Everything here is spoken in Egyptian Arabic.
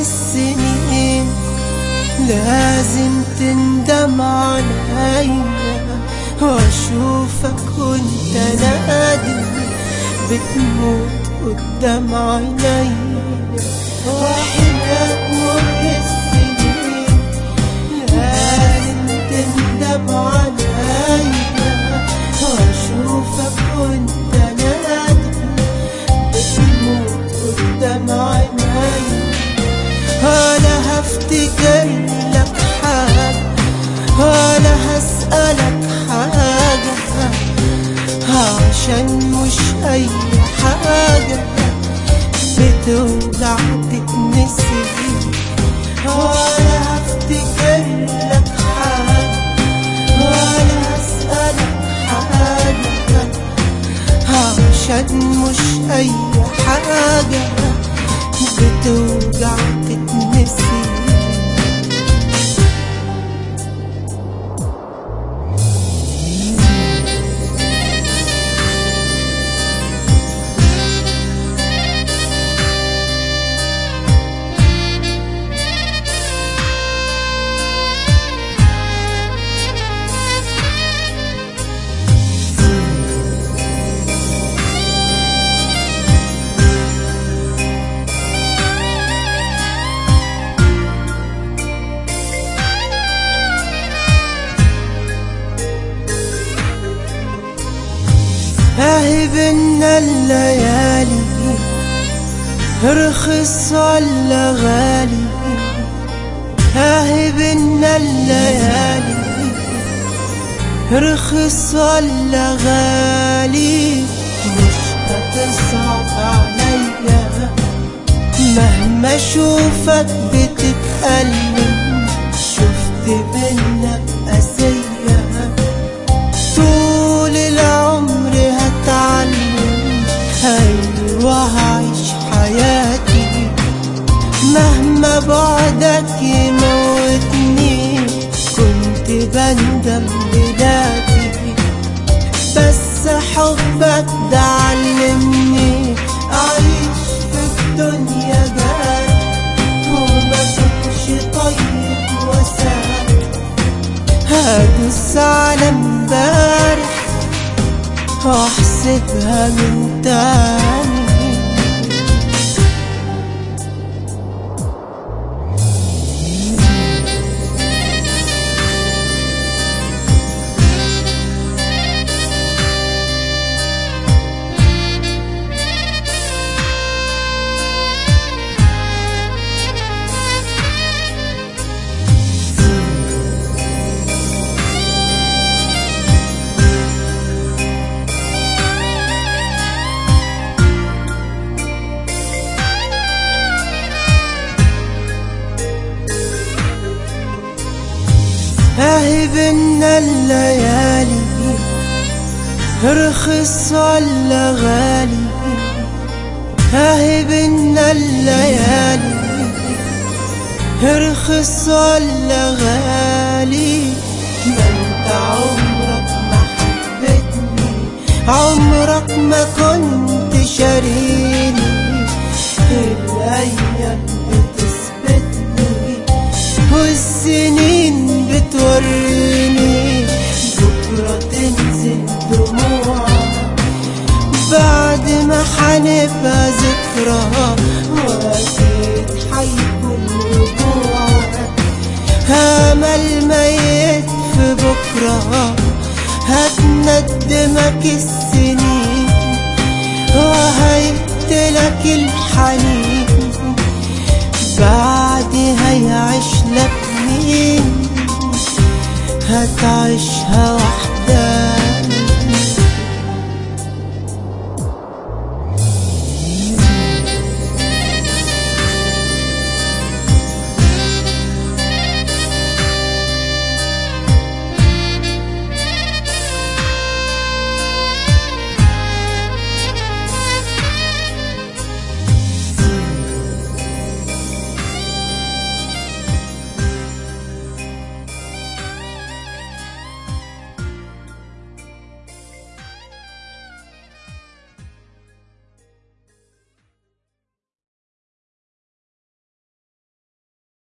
السنين لازم تندم عليا واشوفك وانت نادي بتموت قدام عينيا واحنا تمر السنين لازم تندم عليا واشوفك وانت نادي بتموت قدام عينيا ولا هفتكر لك حاجة ولا هسألك حاجة عشان مش أي حاجة بتوجع تتنسي ولا هفتكر لك حاجة ولا هسألك حاجة عشان مش أي حاجة بتوجع تتنسي اهي بينا الليالي رخص ولا غالي اهي بينا الليالي رخص ولا غالي مش هتصعب عليا مهما اشوفك بتتألم شفت منك قاسية طول العمر هتعلم ايوه هعيش حياتي مهما بعدك يموتني كنت بندم بلادي بس حبك ده علمني اعيش في الدنيا جاري وما كنتش طيب وسام هدوس على امبارح واحسبها من تاني اهي بينا الليالي رخص ولا غالي اهي بينا الليالي رخص ولا غالي ما انت عمرك ما حبتني عمرك ما كنت شاريني الايام بتثبتني والسنين بتوريني بكرة تنزل دموعك بعد ما حنبقى ذكرى وأكيد حيكون رجوعك أمل ميت في بكرة هتندمك السنين وهيقتلك الحنين بعد هيعيش لك مين هتعيشها